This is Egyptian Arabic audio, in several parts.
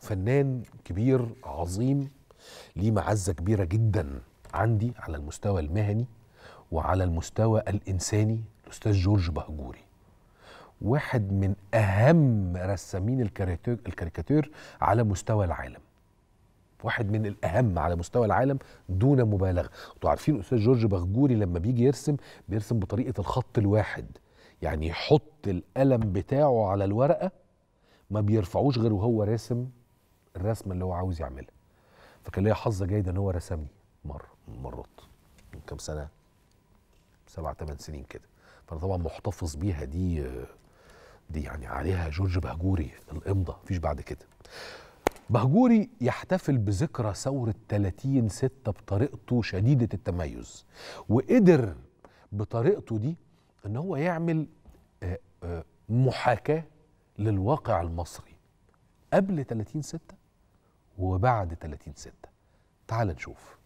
فنان كبير عظيم ليه معزة كبيرة جدا عندي على المستوى المهني وعلى المستوى الإنساني الأستاذ جورج بهجوري واحد من أهم رسامين الكاريكاتير الكاريكاتير على مستوى العالم واحد من الأهم على مستوى العالم دون مبالغة انتوا عارفين الأستاذ جورج بهجوري لما بيجي يرسم بيرسم بطريقة الخط الواحد يعني يحط القلم بتاعه على الورقة ما بيرفعوش غير وهو راسم الرسمة اللي هو عاوز يعملها فكان ليا حظ جيد ان هو رسمني مرة من المرات من كام سنة سبع ثمان سنين كده فانا طبعا محتفظ بيها دي دي يعني عليها جورج بهجوري الامضه مفيش بعد كده بهجوري يحتفل بذكرى ثورة 30 ستة بطريقته شديدة التميز وقدر بطريقته دي ان هو يعمل آه، آه، محاكاة للواقع المصري قبل 30 ستة وبعد 30 ستة تعال نشوف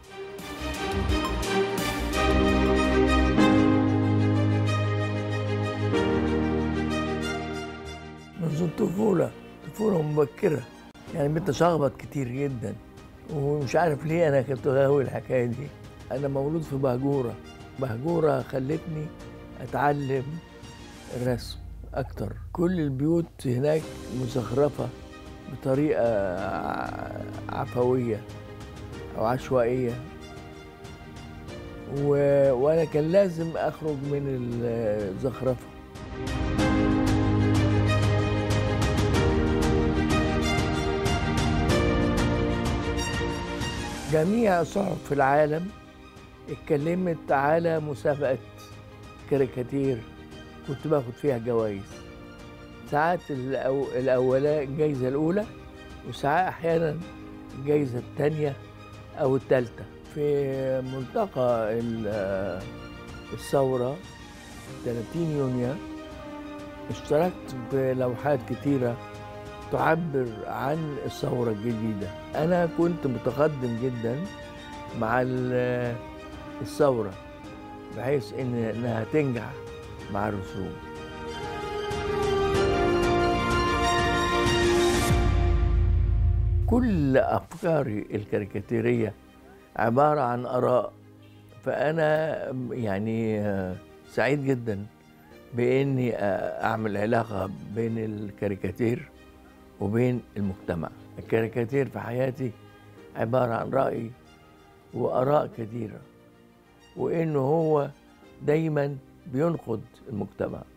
منذ الطفولة طفولة مبكرة يعني بتشخبط كتير جدا ومش عارف ليه أنا كنت غاوي الحكاية دي أنا مولود في بهجورة بهجورة خلتني أتعلم الرسم أكتر كل البيوت هناك مزخرفة بطريقة ع- عفوية أو عشوائية و... وأنا كان لازم أخرج من الزخرفة جميع صحف في العالم اتكلمت على مسابقة كاريكاتير كنت باخد فيها جوائز ساعات الأو... الأولى الجايزة الأولى وساعات أحيانا الجايزة الثانية أو الثالثة في ملتقى ال- الثورة 30 يونيو اشتركت بلوحات كتيرة تعبر عن الثورة الجديدة أنا كنت متقدم جدا مع ال- الثورة بحيث إن إنها تنجح مع الرسوم كل أفكاري الكاريكاتيرية عبارة عن آراء فأنا يعني آه، سعيد جدا بإني آه، أعمل علاقة بين الكاريكاتير وبين المجتمع الكاريكاتير في حياتي عبارة عن رأي وآراء كثيرة وإنه هو دايما بينقد المجتمع